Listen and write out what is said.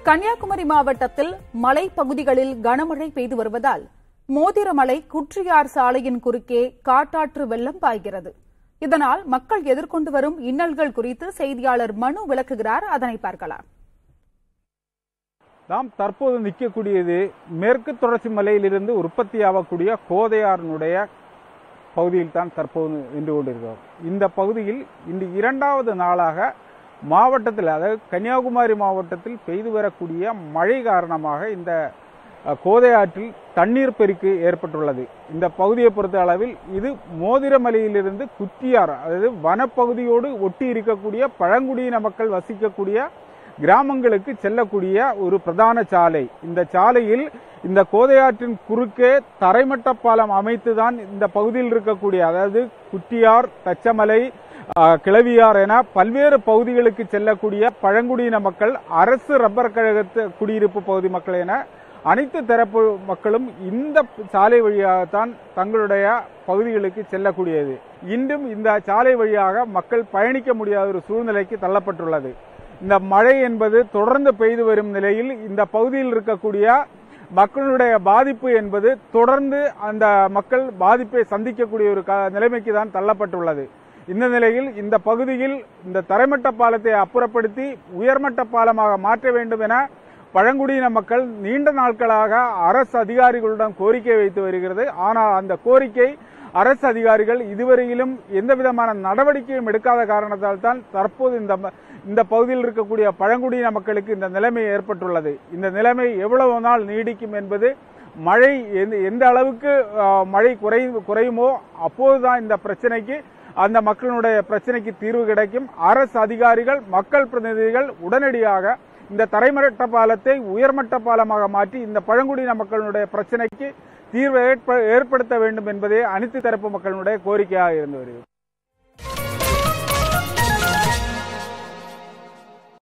கன்னியாகுமரி மாவட்டத்தில் மலைப்பகுதிகளில் கனமழை பெய்து வருவதால் மோதிரமலை குற்றியார் சாலையின் குறுக்கே காட்டாற்று வெள்ளம் பாய்கிறது இதனால் மக்கள் எதிர்கொண்டு வரும் இன்னல்கள் குறித்து செய்தியாளர் மனு விளக்குகிறார் அதனை பார்க்கலாம் நாம் தற்போது நிற்கக்கூடியது மேற்கு தொடர்ச்சி மலையிலிருந்து உற்பத்தியாகக்கூடிய கோதையாறினுடைய பகுதியில் தான் தற்போது நின்று கொண்டிருக்கிறோம் இந்த பகுதியில் இன்று இரண்டாவது நாளாக மாவட்டத்தில் அதாவது கன்னியாகுமரி மாவட்டத்தில் பெய்து வரக்கூடிய மழை காரணமாக இந்த அஹ், கோதை ஆற்றில் தண்ணீர் பெருக்கு ஏற்பட்டுள்ளது இந்த பகுதியை பொறுத்த அளவில் இது மோதிரமலையிலிருந்து குத்தியார் அதாவது வனப்பகுதியோடு ஒட்டி இருக்கக்கூடிய பழங்குடியின மக்கள் வசிக்கக்கூடிய கிராமங்களுக்கு செல்லக்கூடிய ஒரு பிரதான சாலை இந்த சாலையில் இந்த கோதையாற்றின் குறுக்கே தரைமட்ட பாலம் அமைத்துதான் இந்த பகுதியில் இருக்கக்கூடிய அதாவது குட்டியார் தச்சமலை ஆஹ், கிளவியார் என பல்வேறு பகுதிகளுக்கு செல்லக்கூடிய பழங்குடியின மக்கள் அரசு ரப்பர் கழகத்து குடியிருப்பு பகுதி மக்கள் என அனைத்து தரப்பு மக்களும் இந்த சாலை வழியாகத்தான் தங்களுடைய பகுதிகளுக்கு செல்லக்கூடியது இன்றும் இந்த சாலை வழியாக மக்கள் பயணிக்க முடியாத ஒரு சூழ்நிலைக்கு தள்ளப்பட்டுள்ளது இந்த மழை என்பது தொடர்ந்து பெய்து வரும் நிலையில் இந்த பகுதியில் இருக்கக்கூடிய மக்களுடைய பாதிப்பு என்பது தொடர்ந்து அந்த மக்கள் பாதிப்பை சந்திக்கக்கூடிய ஒரு க- நிலைமைக்கு தான் தள்ளப்பட்டுள்ளது இந்த நிலையில் இந்த பகுதியில் இந்த தரைமட்ட பாலத்தை அப்புறப்படுத்தி உயர்மட்ட பாலமாக மாற்ற வேண்டும் என பழங்குடியின மக்கள் நீண்ட நாட்களாக அரசு அதிகாரிகளுடன் கோரிக்கை வைத்து வருகிறது ஆனால் அந்த கோரிக்கை அரசு அதிகாரிகள் இதுவரையிலும் எந்த விதமான நடவடிக்கையும் எடுக்காத காரணத்தால் தான் தற்போது இந்த ம- இந்த பகுதியில் இருக்கக்கூடிய பழங்குடியின மக்களுக்கு இந்த நிலைமை ஏற்பட்டுள்ளது இந்த நிலைமை எவ்வளவு நாள் நீடிக்கும் என்பது மழை எந்த எந்த அளவுக்கு ஆ, மழை குறை குறையுமோ அப்போதுதான் இந்த பிரச்சனைக்கு அந்த மக்களுடைய பிரச்சனைக்கு தீர்வு கிடைக்கும் அரசு அதிகாரிகள் மக்கள் பிரதிநிதிகள் உடனடியாக இந்த தரைமட்ட பாலத்தை உயர்மட்ட பாலமாக மாற்றி இந்த பழங்குடியின மக்களுடைய பிரச்சனைக்கு தீர்வு ஏற்ப- ஏற்படுத்த வேண்டும் என்பதே அனைத்து தரப்பு மக்களுடைய கோரிக்கையாக இருந்து வருகிறது